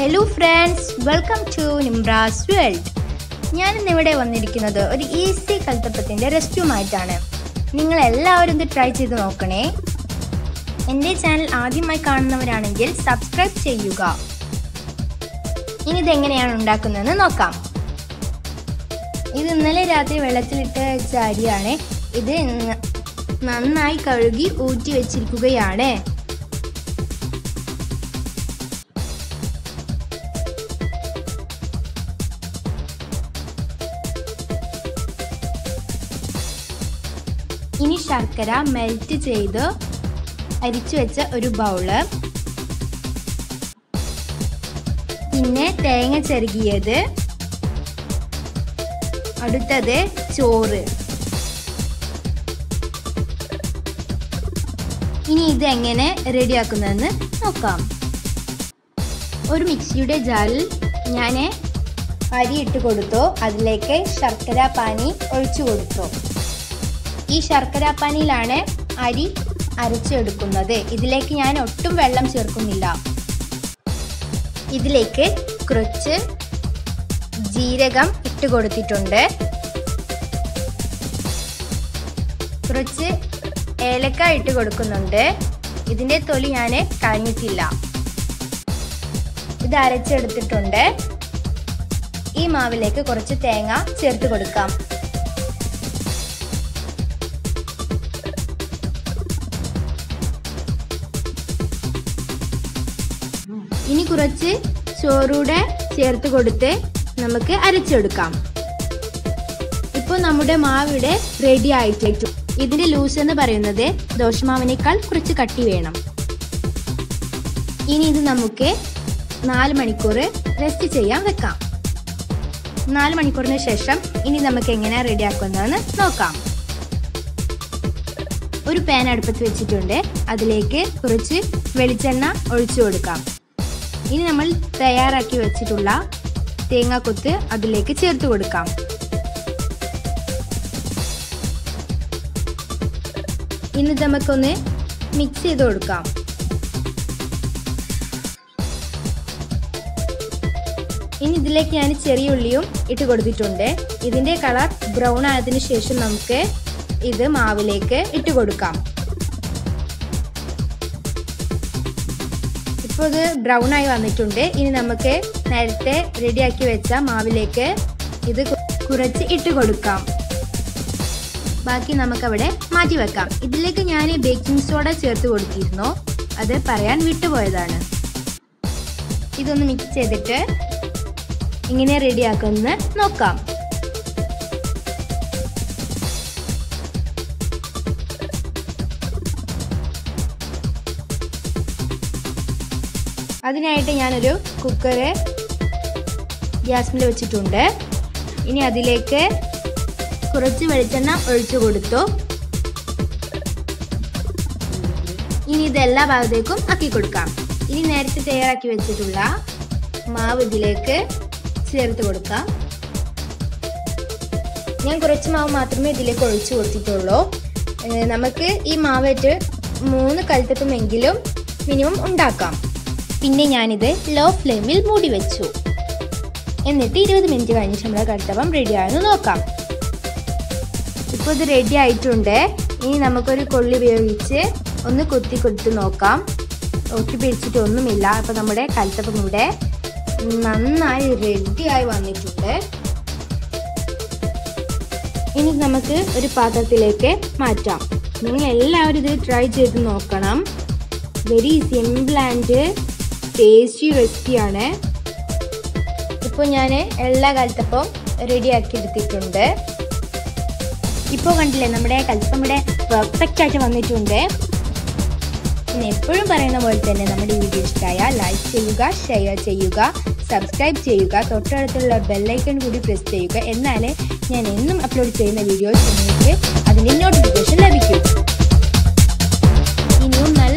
hello friends welcome to Nimbras world ഞാൻ ഇന്നിവിടെ വന്നിരിക്കുന്നത് ഒരു ഈസി കൽത്തപ്പത്തിൻ്റെ റെസിപ്പിയുമായിട്ടാണ് നിങ്ങൾ എല്ലാവരും ഇത് ട്രൈ ചെയ്ത് നോക്കണേ എൻ്റെ ചാനൽ ആദ്യമായി കാണുന്നവരാണെങ്കിൽ സബ്സ്ക്രൈബ് ചെയ്യുക ഇനി ഇതെങ്ങനെയാണ് ഉണ്ടാക്കുന്നതെന്ന് നോക്കാം ഇത് ഇന്നലെ രാത്രി വെള്ളത്തിലിട്ട് വെച്ച അരിയാണ് ഇത് ന- നന്നായി കഴുകി ഊറ്റി വെച്ചിരിക്കുകയാണ് ഇനി ശർക്കര മെൽറ്റ് ചെയ്ത് അരിച്ചു വെച്ച ഒരു ബൗള് പിന്നെ തേങ്ങ ചെറുകിയത് അടുത്തത് ചോറ് ഇനി ഇത് എങ്ങനെ റെഡിയാക്കുന്നതെന്ന് നോക്കാം ഒരു മിക്സിയുടെ ജാറിൽ ഞാൻ അരി ഇട്ട് കൊടുത്തു അതിലേക്ക് ശർക്കര പാനി ഒഴിച്ചു കൊടുത്തു ഈ ശർക്കര പാനിയിലാണ് അരി അരച്ചെടുക്കുന്നത് ഇതിലേക്ക് ഞാൻ ഒട്ടും വെള്ളം ചേർക്കുന്നില്ല ഇതിലേക്ക് കുറച്ച് ജീരകം ഇട്ട് കൊടുത്തിട്ടുണ്ട് കുറച്ച് ഏലക്ക ഇട്ട് കൊടുക്കുന്നുണ്ട് ഇതിൻ്റെ തൊലി ഞാൻ കളഞ്ഞിട്ടില്ല ഇത് അരച്ചെടുത്തിട്ടുണ്ട് ഈ മാവിലേക്ക് കുറച്ച് തേങ്ങ ചേർത്ത് കൊടുക്കാം ഇനി കുറച്ച് ചോറൂടെ ചേർത്ത് കൊടുത്ത് നമുക്ക് അരച്ചെടുക്കാം ഇപ്പോൾ നമ്മുടെ മാവിടെ റെഡി ആയിട്ടു ഇതിന്റെ ലൂസ് എന്ന് പറയുന്നത് ദോശമാവിനേക്കാൾ കുറച്ച് കട്ടി വേണം ഇനി ഇത് നമുക്ക് നാല് മണിക്കൂർ റെസ്റ്റ് ചെയ്യാൻ വെക്കാം നാല് മണിക്കൂറിന് ശേഷം ഇനി നമുക്ക് എങ്ങനെ റെഡിയാക്കുന്നതെന്ന് നോക്കാം ഒരു പാൻ അടുപ്പത്ത് വെച്ചിട്ടുണ്ട് അതിലേക്ക് കുറച്ച് വെളിച്ചെണ്ണ ഒഴിച്ചു കൊടുക്കാം ഇനി നമ്മൾ തയ്യാറാക്കി വെച്ചിട്ടുള്ള തേങ്ങാക്കൊത്ത് അതിലേക്ക് ചേർത്ത് കൊടുക്കാം ഇനി നമുക്കൊന്ന് മിക്സ് ചെയ്ത് കൊടുക്കാം ഇനി ഇതിലേക്ക് ഞാൻ ചെറിയ ഉള്ളിയും ഇട്ട് കൊടുത്തിട്ടുണ്ട് ഇതിൻ്റെ കളർ ബ്രൗൺ ആയതിനു ശേഷം നമുക്ക് ഇത് മാവിലേക്ക് ഇട്ട് കൊടുക്കാം ഇപ്പോൾ ഇത് ബ്രൗൺ ആയി വന്നിട്ടുണ്ട് ഇനി നമുക്ക് നേരത്തെ റെഡിയാക്കി വെച്ച മാവിലേക്ക് ഇത് കു- കുറച്ച് ഇട്ട് കൊടുക്കാം ബാക്കി നമുക്കവിടെ മാറ്റി വെക്കാം ഇതിലേക്ക് ഞാൻ ബേക്കിംഗ് സോഡ ചേർത്ത് കൊടുത്തിരുന്നു അത് പറയാൻ വിട്ടുപോയതാണ് ഇതൊന്ന് മിക്സ് ചെയ്തിട്ട് ഇങ്ങനെ റെഡിയാക്കുമെന്ന് നോക്കാം അതിനായിട്ട് ഞാനൊരു കുക്കറ് ഗ്യാസിൽ വെച്ചിട്ടുണ്ട് ഇനി അതിലേക്ക് കുറച്ച് വെളിച്ചെണ്ണ ഒഴിച്ചു കൊടുത്തു ഇനി ഇത് എല്ലാ ഭാഗത്തേക്കും ആക്കി കൊടുക്കാം ഇനി നേരത്തെ തയ്യാറാക്കി വെച്ചിട്ടുള്ള മാവ് ഇതിലേക്ക് ചേർത്ത് കൊടുക്കാം ഞാൻ കുറച്ച് മാവ് മാത്രമേ ഇതിലേക്ക് ഒഴിച്ചു കൊടുത്തിട്ടുള്ളൂ ഏർ നമുക്ക് ഈ മാവേറ്റ് മൂന്ന് കൽത്തപ്പമെങ്കിലും മിനിമം ഉണ്ടാക്കാം പിന്നെ ഞാനിത് ലോ ഫ്ലെയിമിൽ മൂടി വെച്ചു എന്നിട്ട് ഇരുപത് മിനിറ്റ് കഴിഞ്ഞിട്ട് നമ്മുടെ കൽത്തപ്പം റെഡിയായെന്ന് നോക്കാം ഇപ്പോൾ ഇത് റെഡി ആയിട്ടുണ്ട് ഇനി നമുക്കൊരു കൊള്ളി ഉപയോഗിച്ച് ഒന്ന് കുത്തി കൊടുത്ത് നോക്കാം ഒട്ടി പിടിച്ചിട്ടൊന്നുമില്ല അപ്പോൾ നമ്മുടെ കൽത്തപ്പം ഇവിടെ നന്നായി റെഡിയായി വന്നിട്ടുണ്ട് ഇനി നമുക്ക് ഒരു പാത്രത്തിലേക്ക് മാറ്റാം നിങ്ങൾ എല്ലാവരും ഇത് ട്രൈ ചെയ്ത് നോക്കണം വെരി സിമ്പിൾ ആൻഡ് ടേസ്റ്റി റെസിപ്പിയാണ് ഇപ്പോൾ ഞാൻ എല്ലാ കൽത്തപ്പവും റെഡിയാക്കി എടുത്തിട്ടുണ്ട് ഇപ്പോൾ കണ്ടില്ലേ നമ്മുടെ കൽപ്പം ഇവിടെ പെർഫെക്റ്റ് ആയിട്ട് വന്നിട്ടുണ്ട് പിന്നെ എപ്പോഴും പറയുന്ന പോലെ തന്നെ നമ്മുടെ വീഡിയോ ഇഷ്ടമായ ലൈക്ക് ചെയ്യുക ഷെയർ ചെയ്യുക സബ്സ്ക്രൈബ് ചെയ്യുക തൊട്ടടുത്തുള്ള ബെല്ലൈക്കൺ കൂടി പ്രസ് ചെയ്യുക എന്നാലേ ഞാൻ എന്നും അപ്ലോഡ് ചെയ്യുന്ന വീഡിയോസ് നിങ്ങൾക്ക് അതിൻ്റെ നോട്ടിഫിക്കേഷൻ ലഭിക്കും ഇനിയും നല്ല